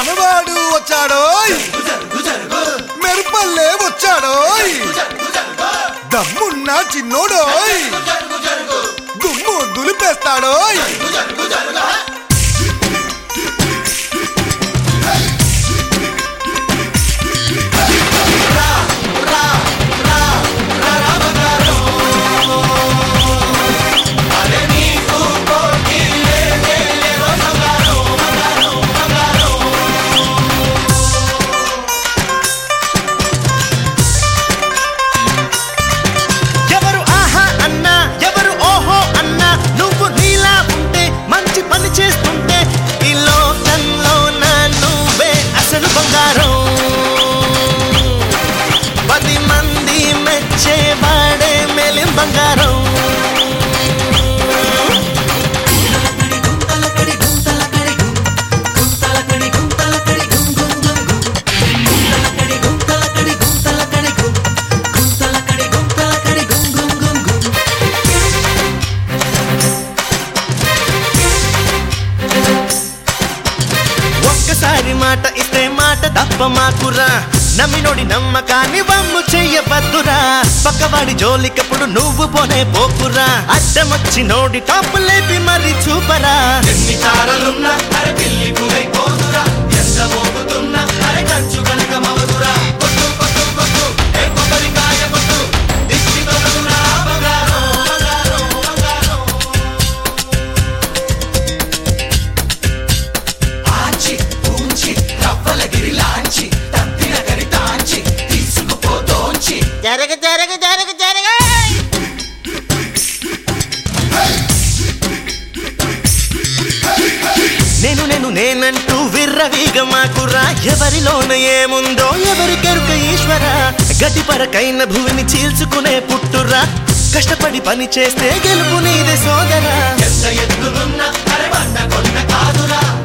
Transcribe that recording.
మనవాడు వచ్చాడోయ్ మెరుపల్లే వచ్చాడోయ్ దమ్మున్న చిన్నోడోయ్ దుమ్ము దులిపేస్తాడోయ్ ఎవరు ఆహా అన్నా ఎవరు ఓహో అన్నా నువ్వు నీలా ఉంటే మంచి పని చేస్తుంటే ఈ లోకంలో నా నువ్వే అసలు బంగారం పది మంది మెచ్చేవాడే మేలిం బంగారం ఒక్కసారి మాట ఇస్తే మాట తప్ప మాకురా నమ్మినోడి నమ్మకాన్ని వమ్ము చెయ్యవద్దురా పక్కవాడి జోలికప్పుడు నువ్వు పోనే పోకురా అడ్డమొచ్చి నోడి టాప్ లేపి మరి చూపరా ఎన్ని తారలున్నా అరే పెళ్లి పూరైపోదురా ఎంత మోగుతున్నా అరే కంచు కనుక మవదురా కొట్టు కొట్టు కొట్టు ఏ కొబ్బరికాయ కొట్టు దిష్టి తొలగురా బంగారం బంగారం బంగారం ఆచి పూంచి రవ్వల గిరిలాంచి తప్పిన కరితాంచి తీసుకుపోతోంచి జరగ జరగ జరగ జరగ నేను నేను నేనంటూ విర్రవీగ మాకురా ఎవరిలోన ఏముందో ఎవరికెరుక ఈశ్వర గడ్డి పరకైన భూమిని చీల్చుకునే పుట్టురా కష్టపడి పని చేస్తే గెలుపు నీదే సోదరా ఎంత ఎత్తులున్నా అరే బండ కొండ కాదురా